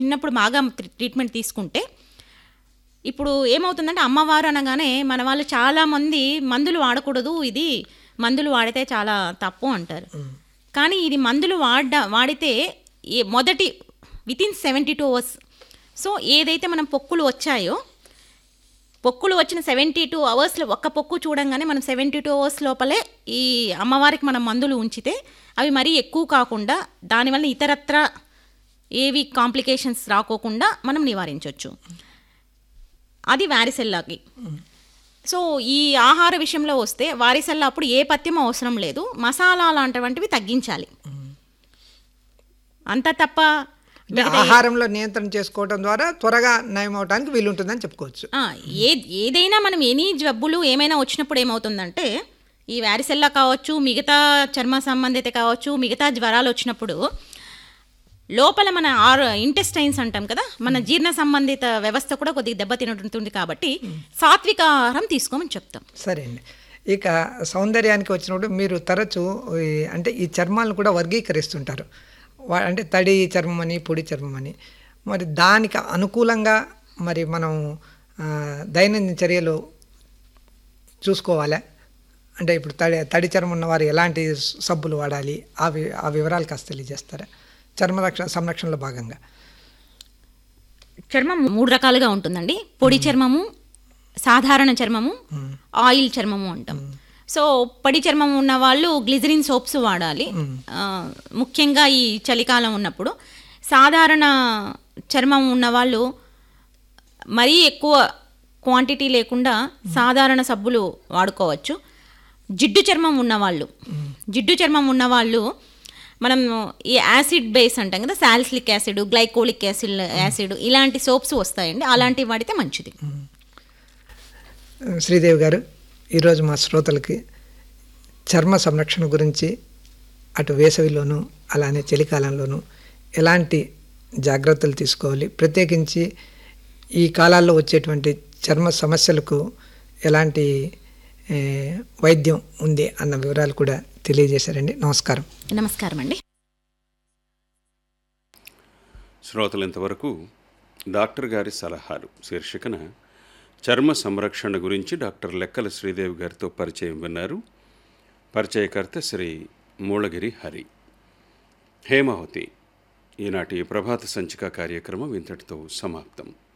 చిన్నప్పుడు బాగా tree- treatment తీసుకుంటే ఇప్పుడు ఏమవుతుందంటే అమ్మవారు అనగానే మన వాళ్ళు చాలామంది మందులు వాడకూడదు ఇది మందులు వాడితే చాలా తప్పు అంటారు కానీ ఇది మందులు వాడ వాడితే ఏ మొదటి within seventy two hours so ఏదైతే మనం పొక్కులు వచ్చాయో పొక్కులు వచ్చిన సెవెంటీ టూ అవర్స్లో ఒక్క పొక్కు చూడంగానే మనం సెవెంటీ టూ అవర్స్ లోపలే ఈ అమ్మవారికి మనం మందులు ఉంచితే అవి మరీ ఎక్కువ కాకుండా దానివల్ల ఇతరత్ర ఏవి కాంప్లికేషన్స్ రాకోకుండా మనం నివారించవచ్చు అది వారిసెల్లాకి సో ఈ ఆహార విషయంలో వస్తే వారిసెల్లా అప్పుడు ఏ పథ్యం అవసరం లేదు మసాలా లాంటివంటివి తగ్గించాలి అంత తప్ప అంటే ఆహారంలో నియంత్రణ చేసుకోవడం ద్వారా త్వరగా నయం అవడానికి వీలుంటుందని చెప్పుకోవచ్చు ఆ, ఏ ఏదైనా మనం ఎనీ జబ్బులు ఏమైనా వచ్చినప్పుడు ఏమవుతుందంటే ఈ వ్యారిసెల్లా కావచ్చు మిగతా చర్మ సంబంధిత కావచ్చు మిగతా జ్వరాలు వచ్చినప్పుడు లోపల మన ఆర్ ఇంటెస్టైన్స్ అంటాం కదా మన జీర్ణ సంబంధిత వ్యవస్థ కూడా కొద్దిగా దెబ్బతింటుంది కాబట్టి సాత్విక ఆహారం తీసుకోమని చెప్తాం సరే అండి ఇక సౌందర్యానికి వచ్చినప్పుడు మీరు తరచూ ఈ అంటే ఈ చర్మాలను కూడా వర్గీకరిస్తుంటారు వా- అంటే తడి చర్మం అని పొడి చర్మం అని మరి దానికి అనుకూలంగా మరి మనం ఆ, దైనందిన చర్యలు చూసుకోవాలా అంటే ఇప్పుడు తడి తడి చర్మం ఉన్నవారు ఎలాంటి సబ్బులు వాడాలి ఆ వి ఆ వివరాలు కాస్త తెలియజేస్తారా చర్మ రక్షణ సంరక్షణలో భాగంగా చర్మం మూడు రకాలుగా ఉంటుందండి పొడి చర్మము సాధారణ చర్మము ఆయిల్ చర్మము అంటాం సో పొడి చర్మం ఉన్న వాళ్ళు గ్లిజరిన్ సోప్స్ వాడాలి ఆ, ముఖ్యంగా ఈ చలికాలం ఉన్నప్పుడు సాధారణ చర్మం ఉన్న వాళ్ళు మరీ ఎక్కువ క్వాంటిటీ లేకుండా సాధారణ సబ్బులు వాడుకోవచ్చు జిడ్డు చర్మం ఉన్నవాళ్ళు జిడ్డు చర్మం ఉన్నవాళ్ళు మనం ఈ యాసిడ్ బేస్ అంటాం కదా salicylic acid glycolic acid acid ఇలాంటి సోప్స్ వస్తాయండి అలాంటివి వాడితే మంచిది శ్రీదేవి గారు ఈరోజు మా శ్రోతలకి చర్మ సంరక్షణ గురించి అటు వేసవిలోనూ అలానే చలికాలంలోనూ ఎలాంటి జాగ్రత్తలు తీసుకోవాలి ప్రత్యేకించి ఈ కాలాల్లో వచ్చేటువంటి చర్మ సమస్యలకు ఎలాంటి ఏ, వైద్యం ఉంది అన్న వివరాలు కూడా తెలియజేశారండి నమస్కారం నమస్కారం అండి శ్రోతలు ఇంతవరకు డాక్టర్ గారి సలహాలు శీర్షికన చర్మ సంరక్షణ గురించి డాక్టర్ లెక్కల శ్రీదేవి గారితో పరిచయం విన్నారు పరిచయకర్త శ్రీ మూలగిరి హరి హేమావతి ఈనాటి ప్రభాత సంచిక కార్యక్రమం ఇంతటితో సమాప్తం